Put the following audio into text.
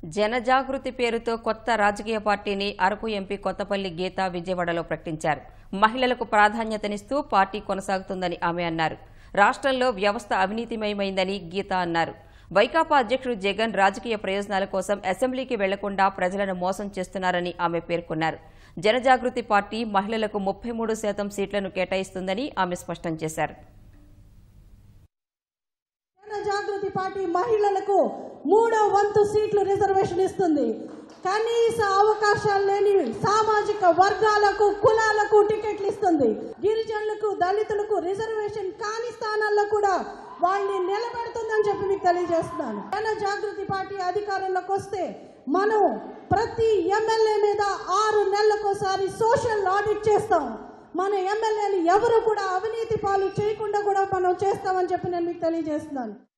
జనజాగృతి పేరుతో కొత్త రాజకీయ పార్టీని అరకు ఎంపీ కొత్తపల్లి గీత విజయవాడలో ప్రకటించారు మహిళలకు ప్రాధాన్యతనిస్తూ పార్టీ కొనసాగుతుందని ఆమె అన్నారు రాష్ట్రంలో వ్యవస్థ అవినీతిమయమైందని గీత అన్నారు వైకాపా అధ్యక్షుడు జగన్ రాజకీయ ప్రయోజనాల కోసం అసెంబ్లీకి వెళ్లకుండా ప్రజలను మోసం చేస్తున్నారని ఆమె పేర్కొన్నారు జనజాగృతి పార్టీ మహిళలకు ముప్పై మూడు శాతం సీట్లను కేటాయిస్తుందని ఆమె స్పష్టం చేశారు జన జాగృతి పార్టీ మహిళలకు మూడో వంతు సీట్లు రిజర్వేషన్ ఇస్తుంది కనీస అవకాశాలు లేని సామాజిక వర్గాలకు కులాలకు టికెట్లు ఇస్తుంది గిరిజనులకు దళితులకు రిజర్వేషన్ కాని స్థానాల్లో కూడా వాళ్ళని నిలబెడుతుందని చెప్పి మీకు తెలియజేస్తున్నాను జన జాగృతి పార్టీ అధికారంలోకి వస్తే మనం ప్రతి ఎమ్మెల్యే మీద ఆరు నెలలకోసారి సోషల్ ఆడిట్ చేస్తాం మన ఎమ్మెల్యేలు ఎవరు కూడా అవినీతి పాలు చేయకుండా కూడా మనం చేస్తామని చెప్పి నేను మీకు తెలియజేస్తున్నాను